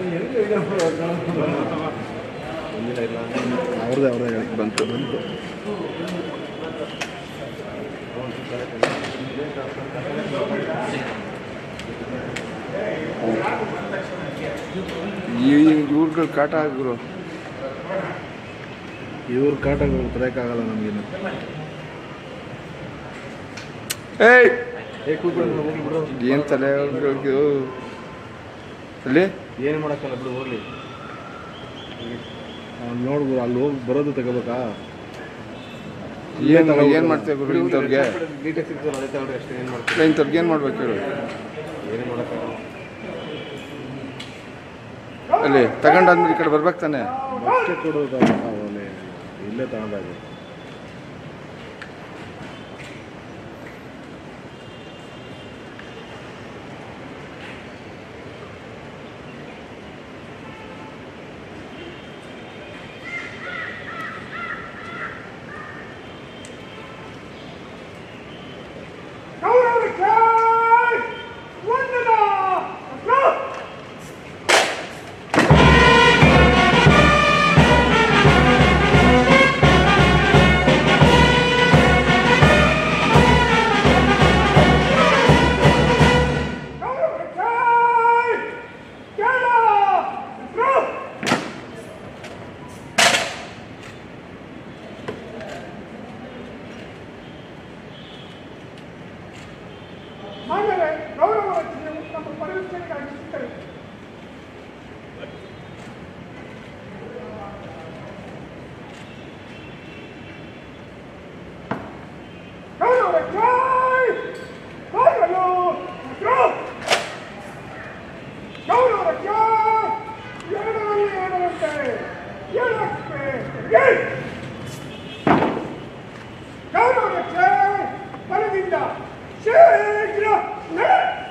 ಅವ್ರದ್ದೇ ಅವ್ರದ್ದೇ ಹೇಳಕ್ಕೆ ಬಂತು ಬಂತು ಈ ಇವ್ರುಗಳು ಕಾಟ ಆಗಿರು ಇವ್ರ ಕಾಟಗಳು ತಡೆಯೋಕ್ಕಾಗಲ್ಲ ನಮಗಿನ್ನು ಏಯ್ ಏನು ತಲೆ ಅವ್ರ್ಗಳ್ಗೆ? ಅಲ್ಲಿ ಏನು ಮಾಡೋಕ್ಕಲ್ಲ ಬಿಡು ಹೋಗ್ಲಿ ನೋಡ್ಬೋದು ಅಲ್ಲಿ ಹೋಗಿ ಬರೋದು ತಗೋಬೇಕಾ ಏನು ತಗೊಳ್ಬಿಡು. ಏನು ಮಾಡ್ತೇವೆ ಗುರು ಇಂಥವ್ರಿಗೆ ನೀಟಾಗಿ ಸಿಗ್ತದೆ ಅದೇ ತಗೊಂಡ್ರೆ ಅಷ್ಟೇ ಏನು ಮಾಡ್ತೀವಿ ಇಂಥವ್ರಿಗೆ ಏನು ಮಾಡ್ಬೇಕು ಹೇಳು ಏನು ಮಾಡೋಕ್ಕಾಗಲ್ಲ ಅಲ್ಲಿ ತಗೊಂಡಾದ್ಮೇಲೆ ಈ ಕಡೆ ಬರ್ಬೇಕು ತಾನೆ ಮತ್ತೆ ಕೊಡೋದು ಅವನೇ ಇಲ್ಲೇ ತಗೊಂಡಾಗ ಆದರೆ ಗೌರವ ರಚನೆಯು ನಮ್ಮ ಪರಿವರ್ತನೆಗಾಗಿ ಸಿಕ್ಕರೆ ಗೌರವ ಜೈ ಗೌರವ ಗೌರವ ಜೈ ಎರಡರಲ್ಲಿ ಎರಡರಂತೆ ಏಳಕ್ಕೆ ಏಳ್ ಗೌರವ ಜೈ ಬಲದಿಂದ ಶೀಘ್ರ ನಡೆ